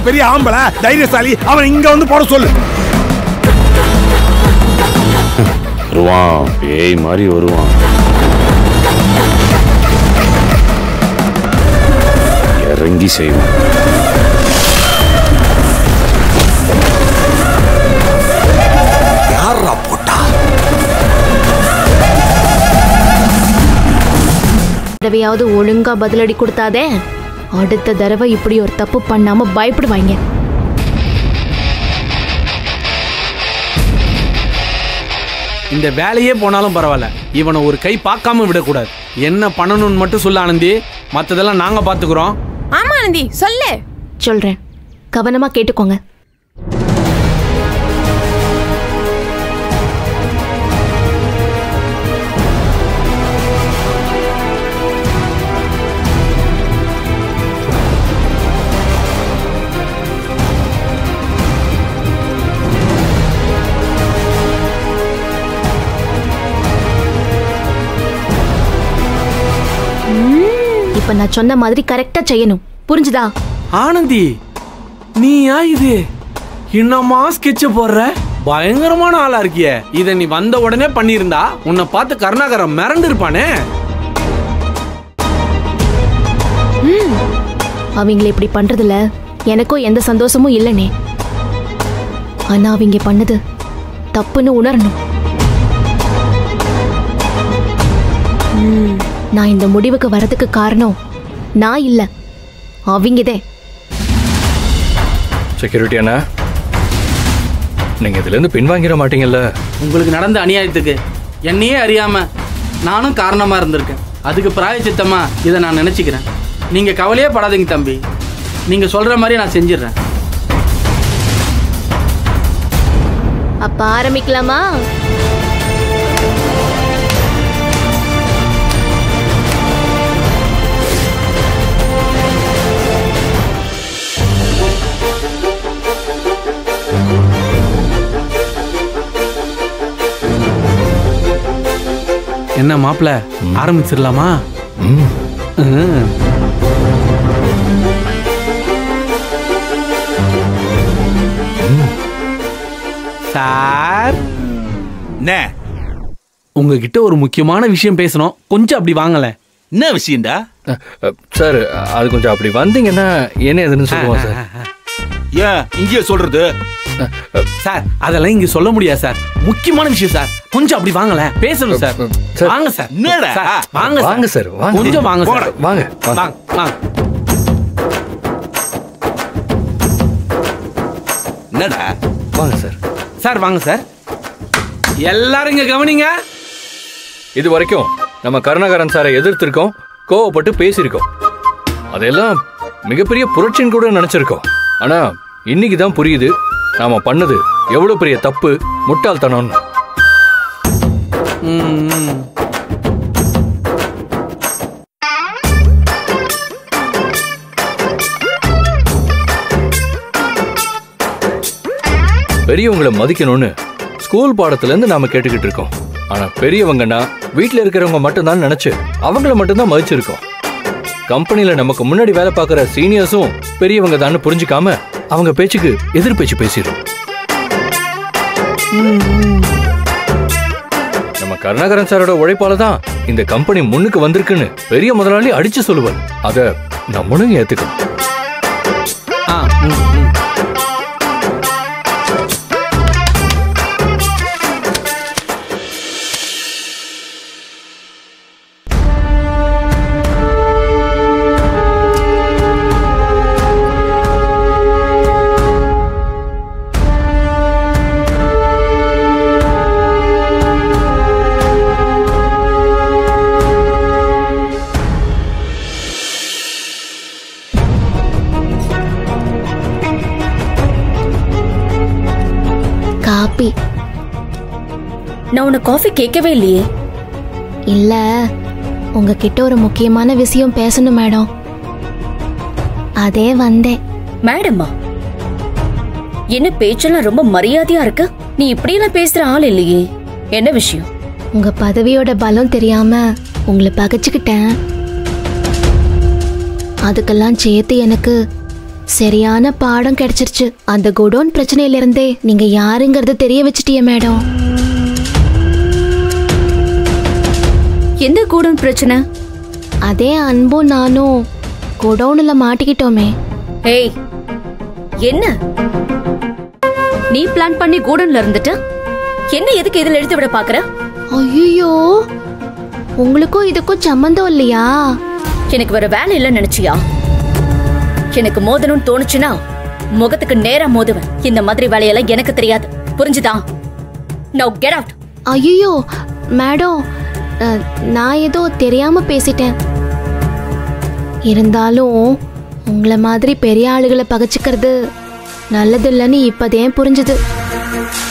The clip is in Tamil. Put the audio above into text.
பெரிய ஆம்பளை தைரியசாலி அவன் இங்க வந்து போட சொல்லு வருவான் பேய் மாதிரி வருவான் இறங்கி செய்வான் யாரா போட்டா தடவையாவது ஒழுங்கா பதிலடி கொடுத்தாதே அடுத்த தடவை இப்படி ஒரு தப்பு பண்ணாம பயப்படுவாங்க இந்த வேலையே போனாலும் பரவாயில்ல இவனை ஒரு கை பார்க்காம விடக்கூடாது என்ன பண்ணணும்னு மட்டும் சொல்ல ஆனந்தி மற்றதெல்லாம் நாங்க பாத்துக்கிறோம் ஆமா ஆனந்தி சொல்லு சொல்றேன் கவனமா கேட்டுக்கோங்க இப்ப நான் சொன்ன மாதிரி கரெக்டா செய்யணும் புரிஞ்சுதா ஆனந்தி நீயா இது என்னம்மா ஸ்கெட்ச் போடுற பயங்கரமான ஆளா இருக்கியே இத நீ வந்த உடனே பண்ணியிருந்தா உன்னை பார்த்து கருணாகரம் மிரண்டு இருப்பானே அவங்கள இப்படி பண்றதுல எனக்கும் எந்த சந்தோஷமும் இல்லனே ஆனா அவங்க பண்ணது தப்புன்னு உணரணும் ம், நான் இந்த முடிவுக்கு வரதுக்கு காரணம் நான் இல்ல அவங்கதே செக்யூரிட்டி அண்ணா நீங்க இதுல இருந்து பின்வாங்கிட மாட்டீங்கல்ல உங்களுக்கு நடந்த அநியாயத்துக்கு என்னையே அறியாம நானும் காரணமா இருந்திருக்கேன் அதுக்கு பிராயச்சித்தமா இதை நான் நினைச்சுக்கிறேன் நீங்க கவலையே படாதீங்க தம்பி நீங்க சொல்ற மாதிரி நான் செஞ்சிடுறேன் அப்ப ஆரம்பிக்கலாமா என்ன மாப்பிள ஆரம்பிச்சிடலாமா ம் ம். சார் என்ன உங்ககிட்ட ஒரு முக்கியமான விஷயம் பேசணும் கொஞ்சம் அப்படி வாங்கல என்ன விஷயம்டா அஹ், அஹ், சார் அது கொஞ்சம் அப்படி வந்தீங்கன்னா என்ன எதுன்னு சொல்லுவோம் சார் ஏன் இங்கேயே சொல்றது அஹ், அஹ், சார் அதெல்லாம் இங்க சொல்ல முடியாது சார் முக்கியமான விஷயம் சார் கொஞ்சம் அப்படி வாங்கல பேசணும் சார் சார். வாங்க சார் என்னடா? சார், வாங்க சார் வாங்க சார் வாங்க கொஞ்சம் வாங்க சார் வாங்க வாங்க வாங்க வாங்க என்னடா வாங்க சார் சார் வாங்க சார் எல்லாரும் இங்க கவனிங்க இது வரைக்கும் நம்ம கருணாகரன் சாரை எதிர்த்திருக்கோம் கோவப்பட்டு பேசியிருக்கோம் அதெல்லாம் மிகப்பெரிய புரட்சின்னு கூட நினைச்சிருக்கோம் ஆனா இன்னைக்கு தான் புரியுது நாம பண்ணது எவ்வளவு பெரிய தப்பு முட்டாள்தனம்னு ம், ம். பெரியவங்களை மதிக்கணும்னு ஸ்கூல் பாடத்துல இருந்து நாம கேட்டுக்கிட்டு இருக்கோம் ஆனா பெரியவங்கன்னா வீட்ல இருக்கிறவங்க மட்டும்தான் நினைச்சு அவங்கள மட்டும்தான் மதிச்சிருக்கோம் கம்பெனில நமக்கு முன்னாடி வேலை பார்க்குற சீனியர்ஸும் பெரியவங்க தான் புரிஞ்சுக்காம அவங்க பேச்சுக்கு எதிர் பேச்சு பேசிடும் நம்ம கருணாகரன் சாரோட உழைப்பால தான் இந்த கம்பெனி முன்னுக்கு வந்திருக்குன்னு பெரிய முதலாளி அடிச்சு சொல்லுவார் அத நம்மளும் ஏத்துக்கணும் ஆ, ம், ம். காப்பி நான் உன்னை காஃபி கேட்கவே இல்லையே இல்ல உங்ககிட்ட ஒரு முக்கியமான விஷயம் பேசணும் மேடம் அதே வந்தேன் மேடமா என்ன பேச்செல்லாம் ரொம்ப மரியாதையா இருக்கு நீ இப்படியெல்லாம் பேசுற ஆள் இல்லையே என்ன விஷயம் உங்க பதவியோட பலம் தெரியாம உங்களை பகைச்சுக்கிட்டேன் அதுக்கெல்லாம் சேர்த்து எனக்கு சரியான பாடம் கிடைச்சிருச்சு அந்த குடோன் பிரச்சனையில இருந்தே நீங்க யாருங்கிறது தெரிய வச்சிட்டிய மேடம் எந்த கூடன் பிரச்சனை அதே அன்பும் நானும் குடோன்ல மாட்டிக்கிட்டோமே ஏய் என்ன நீ பிளான் பண்ணி கூடன்ல இருந்துட்டு என்ன எதுக்கு இதுல எடுத்து விட பாக்குற ஐயோ உங்களுக்கும் இதுக்கும் சம்மந்தம் இல்லையா எனக்கு வேற வேலை இல்லைன்னு நினைச்சியா எனக்கு மோதணும்னு தோணுச்சுன்னா முகத்துக்கு நேரா மோதுவேன் இந்த மாதிரி வேலையெல்லாம் எனக்கு தெரியாது புரிஞ்சுதா நவ் கெட் அவுட் ஐயோ மேடம் அஹ், நான் ஏதோ தெரியாம பேசிட்டேன் இருந்தாலும் உங்களை மாதிரி பெரிய ஆளுகளை பகச்சிக்கிறது நல்லதில்லைன்னு இப்போதே புரிஞ்சுது